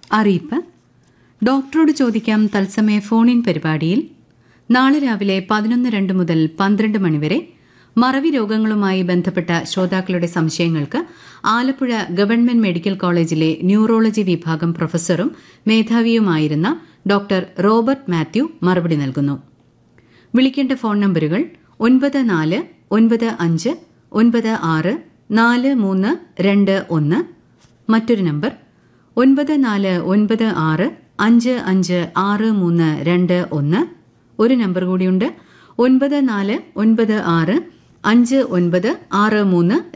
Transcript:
അറിയിപ്പ് ഡോക്ടറോട് ചോദിക്കാം തത്സമയ ഫോണിൻ പരിപാടിയിൽ നാളെ രാവിലെ പതിനൊന്ന് രണ്ട് മുതൽ പന്ത്രണ്ട് മണിവരെ മറവി രോഗങ്ങളുമായി ബന്ധപ്പെട്ട ശ്രോതാക്കളുടെ സംശയങ്ങൾക്ക് ആലപ്പുഴ ഗവൺമെന്റ് മെഡിക്കൽ കോളേജിലെ ന്യൂറോളജി വിഭാഗം പ്രൊഫസറും മേധാവിയുമായിരുന്ന ഡോക്ടർ റോബർട്ട് മാത്യു മറുപടി നൽകുന്നു വിളിക്കേണ്ട ഫോൺ നമ്പറുകൾ ഒൻപത് നാല് ഒൻപത് അഞ്ച് ഒൻപത് ആറ് നാല് മൂന്ന് രണ്ട് ഒന്ന് മറ്റൊരു നമ്പർ ഒൻപത് നാല് ഒൻപത് ആറ് അഞ്ച് അഞ്ച് ആറ് മൂന്ന് രണ്ട് ഒന്ന് ഒരു നമ്പർ കൂടിയുണ്ട് ഒൻപത് നാല് ഒൻപത് ആറ് അഞ്ച് ഒൻപത് ആറ് മൂന്ന്